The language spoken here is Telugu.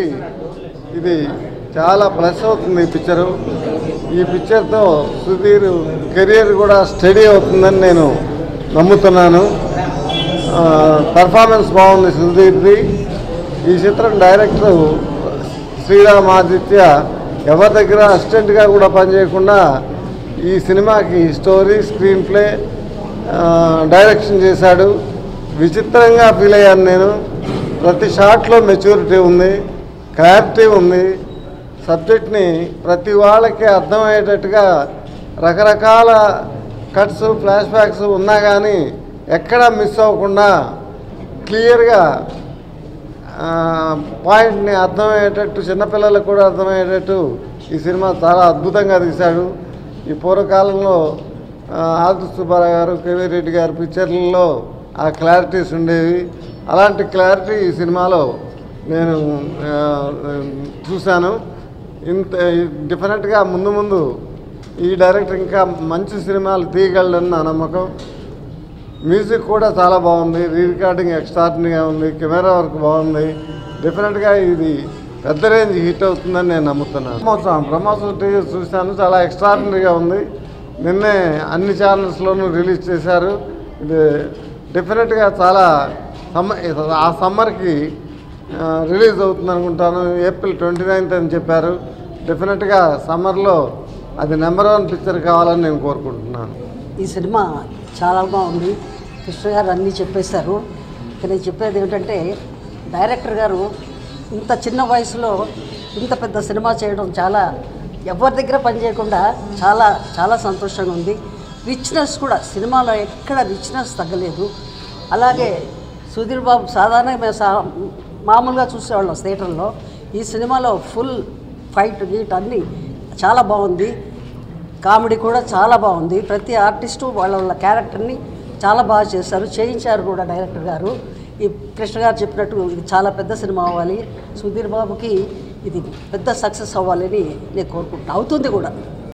ఇది చాలా ప్లస్ అవుతుంది ఈ పిక్చరు ఈ పిక్చర్తో సుధీర్ కెరియర్ కూడా స్టడీ అవుతుందని నేను నమ్ముతున్నాను పర్ఫార్మెన్స్ బాగుంది సుధీర్ది ఈ చిత్రం డైరెక్టర్ శ్రీరామ్ ఆదిత్య ఎవరి దగ్గర అసిస్టెంట్గా కూడా పనిచేయకుండా ఈ సినిమాకి స్టోరీ స్క్రీన్ ప్లే డైరెక్షన్ చేశాడు విచిత్రంగా ఫీల్ అయ్యాను నేను ప్రతి షాట్లో మెచ్యూరిటీ ఉంది క్లారిటీ ఉంది సబ్జెక్ట్ని ప్రతి వాళ్ళకి అర్థమయ్యేటట్టుగా రకరకాల కట్స్ ఫ్లాష్ బ్యాక్స్ ఉన్నా కానీ ఎక్కడా మిస్ అవ్వకుండా క్లియర్గా ఆ, పాయింట్ని అర్థమయ్యేటట్టు చిన్నపిల్లలకు కూడా అర్థమయ్యేటట్టు ఈ సినిమా చాలా అద్భుతంగా తీశాడు ఈ పూర్వకాలంలో ఆ, ఆది సుబ్బారావు గారు కేవీ రెడ్డి గారి పిక్చర్లలో ఆ క్లారిటీస్ ఉండేవి అలాంటి క్లారిటీ ఈ సినిమాలో నేను ఆ, చూశాను ఇంత డిఫరెంట్గా ముందు ముందు ఈ డైరెక్టర్ ఇంకా మంచి సినిమాలు తీయగలడని నా నమ్మకం మ్యూజిక్ కూడా చాలా బాగుంది రీ రికార్డింగ్ ఎక్స్ట్రాడినరీగా ఉంది కెమెరా వర్క్ బాగుంది డెఫినెట్గా ఇది పెద్ద రేంజ్ హిట్ అవుతుందని నేను నమ్ముతున్నాను బ్రహ్మోత్సవం బ్రహ్మోత్సవం టీవీ చూశాను చాలా ఎక్స్ట్రాడినరీగా ఉంది నిన్నే అన్ని ఛానల్స్లోనూ రిలీజ్ చేశారు ఇది డెఫినెట్గా చాలా సమ్మర్ ఆ సమ్మర్కి రిలీజ్ అవుతుంది అనుకుంటాను ఏప్రిల్ ట్వంటీ నైన్త్ అని చెప్పారు డెఫినెట్గా సమ్మర్లో అది నెంబర్ వన్ పిక్చర్ కావాలని నేను కోరుకుంటున్నాను ఈ సినిమా చాలా బాగుంది కృష్ణ గారు అన్నీ చెప్పేశారు ఇక నేను చెప్పేది ఏమిటంటే డైరెక్టర్ గారు ఇంత చిన్న వయసులో ఇంత పెద్ద సినిమా చేయడం చాలా ఎవరి దగ్గర పని చేయకుండా చాలా చాలా సంతోషంగా ఉంది రిచ్నెస్ కూడా సినిమాలో ఎక్కడ రిచ్నెస్ తగ్గలేదు అలాగే సుధీర్ బాబు సాధారణంగా మేము సా మామూలుగా చూసేవాళ్ళం థియేటర్లో ఈ సినిమాలో ఫుల్ ఫైట్ గీట్ అన్నీ చాలా బాగుంది కామెడీ కూడా చాలా బాగుంది ప్రతి ఆర్టిస్టు వాళ్ళ వాళ్ళ క్యారెక్టర్ని చాలా బాగా చేశారు చేయించారు కూడా డైరెక్టర్ గారు ఈ కృష్ణ గారు చెప్పినట్టు ఇది చాలా పెద్ద సినిమా అవ్వాలి సుధీర్ బాబుకి ఇది పెద్ద సక్సెస్ అవ్వాలని నేను కోరుకుంటున్నాను అవుతుంది కూడా